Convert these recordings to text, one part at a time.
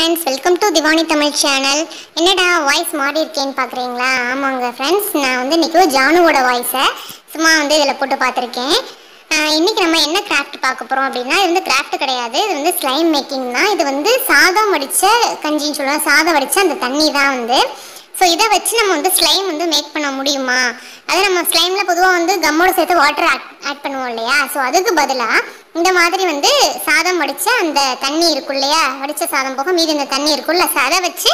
friends welcome to Thivani Tamil channel என்னடா voice மாறி இருக்கேன்னு பார்க்குறீங்களா ஆமாங்க ஃப்ரெண்ட்ஸ் நான் வந்து இன்றைக்கி ஜானுவோட வாய்ஸை சும்மா வந்து இதில் போட்டு பார்த்துருக்கேன் ஆஹ் இன்னைக்கு நம்ம என்ன கிராஃப்ட் பார்க்க போகிறோம் அப்படின்னா இது வந்து கிராஃப்ட் கிடையாது இது வந்து ஸ்லைம் மேக்கிங் தான் இது வந்து சாதம் வடித்த கஞ்சின்னு சொல்லுவாங்க சாதம் வடித்த அந்த தண்ணி தான் வந்து ஸோ இதை வச்சு நம்ம வந்து ஸ்லைம் வந்து மேக் பண்ண முடியுமா அது நம்ம ஸ்லைமில் பொதுவாக வந்து கம்மோட சேர்த்து வாட்டர் ஆட் பண்ணுவோம் இல்லையா ஸோ அதுக்கு பதிலாக இந்த மாதிரி வந்து சாதம் வடித்த அந்த தண்ணி இருக்கும் இல்லையா வடித்த சாதம் போக மீதி இந்த தண்ணி இருக்கும்ல ஸோ அதை வச்சு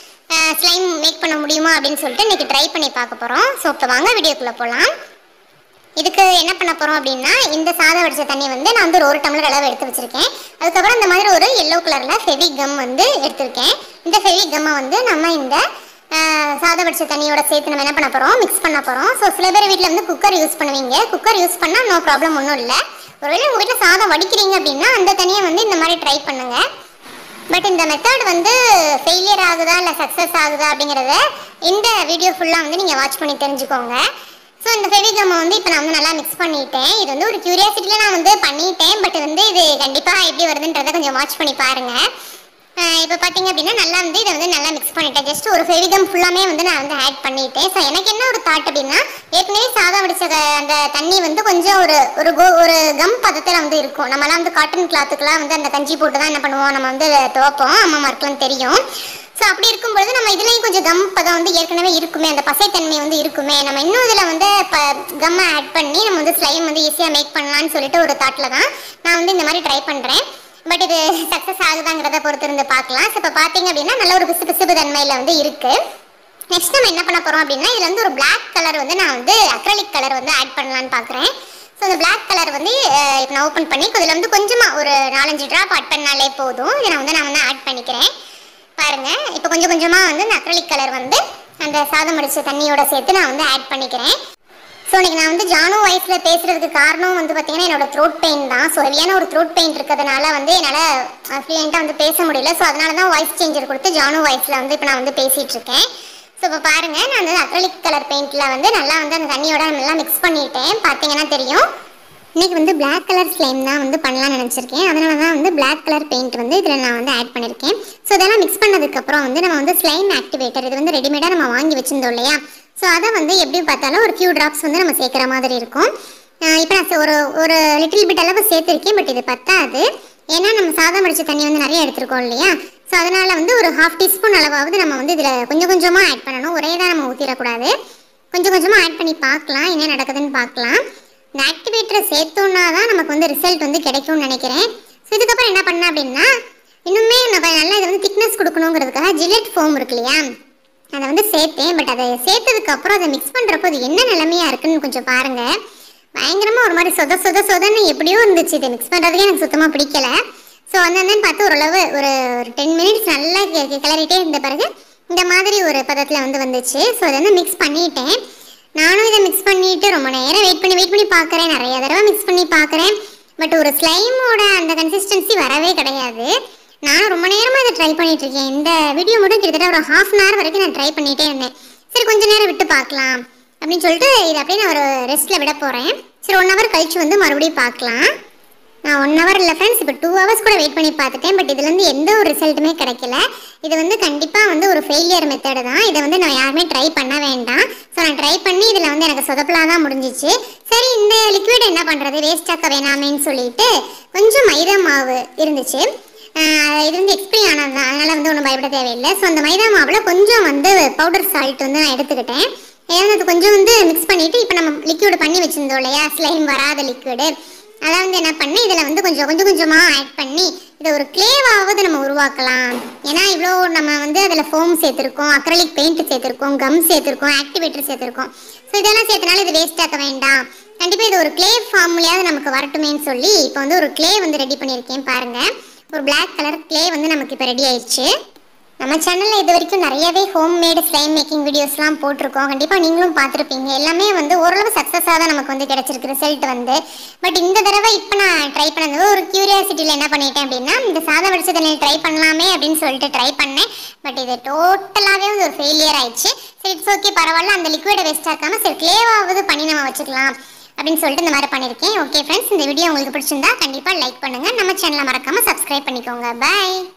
ஸ்லைம் மேக் பண்ண முடியுமா அப்படின்னு சொல்லிட்டு இன்னைக்கு ட்ரை பண்ணி பார்க்க போகிறோம் ஸோ இப்போ வாங்க வீடியோக்குள்ளே போகலாம் இதுக்கு என்ன பண்ண போகிறோம் அப்படின்னா இந்த சாதம் வடிச்ச தண்ணி வந்து நான் வந்து ஒரு ஒரு டம்ளர் அளவு எடுத்து வச்சிருக்கேன் அதுக்கப்புறம் இந்த மாதிரி ஒரு எல்லோ கலரில் ஃபெவி கம் வந்து எடுத்திருக்கேன் இந்த ஃபெவி கம்மை வந்து நம்ம இந்த ஆஹ், சாதம் வடிச்ச தண்ணியோட சேர்த்து நம்ம என்ன பண்ண போகிறோம் மிக்ஸ் பண்ண போகிறோம் ஸோ சில பேர் வீட்டில் வந்து குக்கர் யூஸ் பண்ணுவீங்க குக்கர் யூஸ் பண்ணால் நோ ப்ராப்ளம் ஒன்றும் இல்லை ஒருவேளை உங்கள் வீட்டில் சாதம் வடிக்கிறீங்க அப்படின்னா அந்த தண்ணியை வந்து இந்த மாதிரி ட்ரை பண்ணுங்கள் பட் இந்த மெத்தட் வந்து ஃபெயிலியர் ஆகுதா இல்லை சக்ஸஸ் ஆகுதா அப்படிங்கிறத இந்த வீடியோ ஃபுல்லாக வந்து நீங்கள் வாட்ச் பண்ணி தெரிஞ்சுக்கோங்க ஸோ இந்த ஃபெவிகம்மை வந்து இப்போ நான் வந்து நல்லா மிக்ஸ் பண்ணிட்டேன் இது வந்து ஒரு க்யூரியாசிட்டியில் நான் வந்து பண்ணிட்டேன் பட் வந்து இது கண்டிப்பாக எப்படி வருதுன்றதை கொஞ்சம் வாட்ச் பண்ணி பாருங்கள் இப்போ பார்த்தீங்க அப்படின்னா நல்லா வந்து இதை வந்து நல்லா மிக்ஸ் பண்ணிட்டேன் ஜஸ்ட் ஒரு ஃபெவிகம் ஃபுல்லாமே வந்து நான் வந்து ஆட் பண்ணிட்டேன் ஸோ எனக்கு என்ன ஒரு தாட் அப்படின்னா ஏற்கனவே சாதம் வடிச்ச க- அந்த தண்ணி வந்து கொஞ்சம் ஒரு ஒரு கோ ஒரு கம் பதத்தில் வந்து இருக்கும் நம்மலாம் வந்து காட்டன் கிளாத்துக்கெலாம் வந்து அந்த கஞ்சி போட்டு தான் என்ன பண்ணுவோம் நம்ம வந்து துவைப்போம் அம்மா மார்க்கெலாம் தெரியும் ஸோ அப்படி இருக்கும்பொழுது நம்ம இதுலேயும் கொஞ்சம் கம் பதம் வந்து ஏற்கனவே இருக்குமே அந்த பசைத்தன்மை வந்து இருக்குமே நம்ம இன்னும் இதில் வந்து இப்போ கம்மை ஆட் பண்ணி நம்ம வந்து ஸ்லைம் வந்து ஈஸியாக மேக் பண்ணலாம்னு சொல்லிட்டு ஒரு தாட்டில் தான் நான் வந்து இந்த மாதிரி ட்ரை பண்ணுறேன் பட் இது சக்ஸஸ் ஆகுதாங்கிறத பொறுத்து இருந்து பார்க்கலாம் ஸோ இப்போ பார்த்தீங்க அப்படின்னா நல்ல ஒரு பிசு பிசுப்பு தன்மையில் வந்து இருக்குது நெக்ஸ்ட் நம்ம என்ன பண்ண போகிறோம் அப்படின்னா இதில் வந்து ஒரு Black கலர் வந்து நான் வந்து அக்ரலிக் கலர் வந்து ஆட் பண்ணலான்னு பார்க்குறேன் ஸோ இந்த Black கலர் வந்து அஹ், இப்போ நான் ஓப்பன் பண்ணி இதில் வந்து கொஞ்சமாக ஒரு நாலஞ்சு ட்ராப் ஆட் பண்ணாலே போதும் இதை நான் வந்து நான் வந்து ஆட் பண்ணிக்கிறேன் பாருங்க இப்போ கொஞ்சம் கொஞ்சமாக வந்து இந்த அக்ரலிக் கலர் வந்து அந்த சாதம் அடிச்ச தண்ணியோட சேர்த்து நான் வந்து ஆட் பண்ணிக்கிறேன் ஸோ இன்னைக்கு நான் வந்து ஜானு வாய்ஸில் பேசுறதுக்கு காரணம் வந்து பார்த்தீங்கன்னா என்னோட த்ரோட் பெயின் தான் ஸோ ஹெவியான ஒரு த்ரோட் பெயின் இருக்கிறதுனால வந்து என்னால் ஃப்ளூயண்ட்டாக வந்து பேச முடியல ஸோ அதனால தான் வாய்ஸ் சேஞ்சர் கொடுத்து ஜானு வாய்ஸில் வந்து இப்போ நான் வந்து பேசிகிட்டு இருக்கேன் ஸோ இப்போ பாருங்கள் நான் வந்து அக்ரலிக் கலர் பெயிண்டில் வந்து நல்லா வந்து அந்த தண்ணியோட நல்லா மிக்ஸ் பண்ணிட்டேன் பார்த்தீங்கன்னா தெரியும் இன்னைக்கு வந்து Black கலர் ஸ்லைம் தான் வந்து பண்ணலாம்னு நினச்சிருக்கேன் அதனால தான் வந்து Black கலர் பெயிண்ட் வந்து இதில் நான் வந்து ஆட் பண்ணியிருக்கேன் ஸோ இதெல்லாம் மிக்ஸ் பண்ணதுக்கப்புறம் வந்து நம்ம வந்து ஸ்லைம் ஆக்டிவேட்டர் இது வந்து ரெடிமேடாக நம்ம வாங்கி வச்சிருந்தோம் இல்லையா ஸோ அதை வந்து எப்படி பார்த்தாலும் ஒரு ஃபியூ ட்ராப்ஸ் வந்து நம்ம சேர்க்குற மாதிரி இருக்கும் இப்போ நான் சே- ஒரு ஒரு லிட்டில் பிட் அளவு சேர்த்துருக்கேன் பட் இது பத்தாது ஏன்னா நம்ம சாதம் அடிச்ச தண்ணி வந்து நிறைய எடுத்திருக்கோம் இல்லையா ஸோ அதனால வந்து ஒரு ஹாஃப் டீஸ்பூன் அளவாவது நம்ம வந்து இதில் கொஞ்சம் கொஞ்சமாக ஆட் பண்ணணும் ஒரே தான் நம்ம ஊற்றிடக்கூடாது கொஞ்சம் கொஞ்சமாக ஆட் பண்ணி பார்க்கலாம் என்ன நடக்குதுன்னு பார்க்கலாம் இந்த ஆக்டிவேட்டரை சேர்த்தோன்னா தான் நமக்கு வந்து ரிசல்ட் வந்து கிடைக்கும்னு நினைக்கிறேன் ஸோ இதுக்கப்புறம் என்ன பண்ணேன் அப்படின்னா இன்னுமே நம்ம நல்லா இதை வந்து திக்னஸ் கொடுக்கணுங்கிறதுக்காக ஜில்லெட் ஃபோம் இருக்கு இல்லையா அதை வந்து சேர்த்தேன் பட் அதை சேர்த்ததுக்கு அப்புறம் அதை மிக்ஸ் பண்ணுறப்போ அது என்ன நிலைமையா இருக்குன்னு கொஞ்சம் பாருங்க பயங்கரமா ஒரு மாதிரி சொத சொத சொதன்னு எப்படியோ இருந்துச்சு இதை மிக்ஸ் பண்ணுறதுக்கே எனக்கு சுத்தமாக பிடிக்கல ஸோ வந்து பார்த்து ஓரளவு ஒரு ஒரு டென் மினிட்ஸ் நல்லா கி- கி- கிளறிட்டே இருந்த பிறகு இந்த மாதிரி ஒரு பதத்தில் வந்து வந்துச்சு ஸோ அதை வந்து மிக்ஸ் பண்ணிட்டேன் நானும் இதை மிக்ஸ் பண்ணிட்டு ரொம்ப நேரம் வெயிட் பண்ணி வெயிட் பண்ணி பார்க்குறேன் நிறைய தடவை மிக்ஸ் பண்ணி பார்க்குறேன் பட் ஒரு ஸ்லைமோட அந்த கன்சிஸ்டன்சி வரவே கிடையாது நானும் ரொம்ப நேரமாக இதை ட்ரை பண்ணிட்டு இருக்கேன் இந்த வீடியோ மட்டும் கிட்டத்தட்ட ஒரு ஹாஃப் அன் ஹவர் வரைக்கும் நான் ட்ரை பண்ணிட்டே இருந்தேன் சரி கொஞ்ச நேரம் விட்டு பார்க்கலாம் அப்படின்னு சொல்லிட்டு இதை அப்படியே நான் ஒரு ரெஸ்ட்டில் விட போகிறேன் சரி ஒன் ஹவர் கழிச்சு வந்து மறுபடியும் பார்க்கலாம் நான் ஒன் ஹவர் இல்லை ஃப்ரெண்ட்ஸ் இப்போ டூ ஹவர்ஸ் கூட வெயிட் பண்ணி பார்த்துட்டேன் பட் இதுலேருந்து எந்த ஒரு ரிசல்ட்டுமே கிடைக்கல இது வந்து கண்டிப்பாக வந்து ஒரு ஃபெயிலியர் மெத்தடு தான் இதை வந்து நான் யாருமே ட்ரை பண்ண வேண்டாம் ஸோ நான் ட்ரை பண்ணி இதில் வந்து எனக்கு சொதப்பலாக தான் முடிஞ்சிச்சு சரி இந்த லிக்விட் என்ன பண்ணுறது வேஸ்ட் ஆக்க வேணாமேன்னு சொல்லிட்டு கொஞ்சம் மைதா மாவு இருந்துச்சு ஆஹ் இது வந்து எக்ஸ்பிரி ஆனது தான் அதனால் வந்து ஒன்றும் பயப்பட தேவையில்லை ஸோ அந்த மைதா மாவில் கொஞ்சம் வந்து பவுடர் சால்ட் வந்து நான் எடுத்துக்கிட்டேன் ஏன்னா அது கொஞ்சம் வந்து மிக்ஸ் பண்ணிவிட்டு இப்போ நம்ம லிக்விட் பண்ணி வச்சுருந்தோம் இல்லையா ஸ்லைம் வராத லிக்விடு அதை வந்து என்ன பண்ணி இதில் வந்து கொஞ்சம் கொஞ்சம் கொஞ்சமாக ஆட் பண்ணி இதை ஒரு கிளேவாவது நம்ம உருவாக்கலாம் ஏன்னா இவ்வளோ நம்ம வந்து அதில் ஃபோம் சேர்த்துருக்கோம் அக்ரலிக் பெயிண்ட் சேர்த்துருக்கோம் கம் சேர்த்துருக்கோம் ஆக்டிவேட்டர் சேர்த்துருக்கோம் ஸோ இதெல்லாம் சேர்த்தனால இது வேஸ்ட் ஆக்க வேண்டாம் கண்டிப்பாக இது ஒரு கிளே ஃபார்ம்லையாவது நமக்கு வரட்டுமேன்னு சொல்லி இப்போ வந்து ஒரு கிளே வந்து ரெடி பண்ணியிருக்கேன் பாருங்கள் ஒரு Black கலர் கிளே வந்து நமக்கு இப்போ ரெடி ஆயிடுச்சு நம்ம சேனலில் இது வரைக்கும் நிறையவே ஹோம் மேடு ஸ்லைம் மேக்கிங் வீடியோஸ்லாம் போட்டிருக்கோம் கண்டிப்பாக நீங்களும் பார்த்துருப்பீங்க எல்லாமே வந்து ஓரளவு சக்ஸஸாக தான் நமக்கு வந்து கிடச்சிருக்கு ரிசல்ட் வந்து பட் இந்த தடவை இப்போ நான் ட்ரை பண்ணது ஒரு க்யூரியாசிட்டியில் என்ன பண்ணிட்டேன் அப்படின்னா இந்த சாதம் வடிச்ச தண்ணியில் ட்ரை பண்ணலாமே அப்படின்னு சொல்லிட்டு ட்ரை பண்ணேன் பட் இது டோட்டலாகவே வந்து ஒரு ஃபெயிலியர் ஆயிடுச்சு சரி இட்ஸ் ஓகே பரவாயில்ல அந்த லிக்விடை வேஸ்ட் ஆக்காமல் சரி கிளேவாவது பண்ணி நம்ம வச்சுக்கலாம் அப்படின்னு சொல்லிட்டு இந்த மாதிரி பண்ணியிருக்கேன் ஓகே ஃப்ரெண்ட்ஸ் இந்த வீடியோ உங்களுக்கு பிடிச்சிருந்தா கண்டிப்பாக லைக் பண்ணுங்கள் நம்ம சேனலை மறக்காமல் சப்ஸ்கிரைப் பண்ணிக்கோங்க பை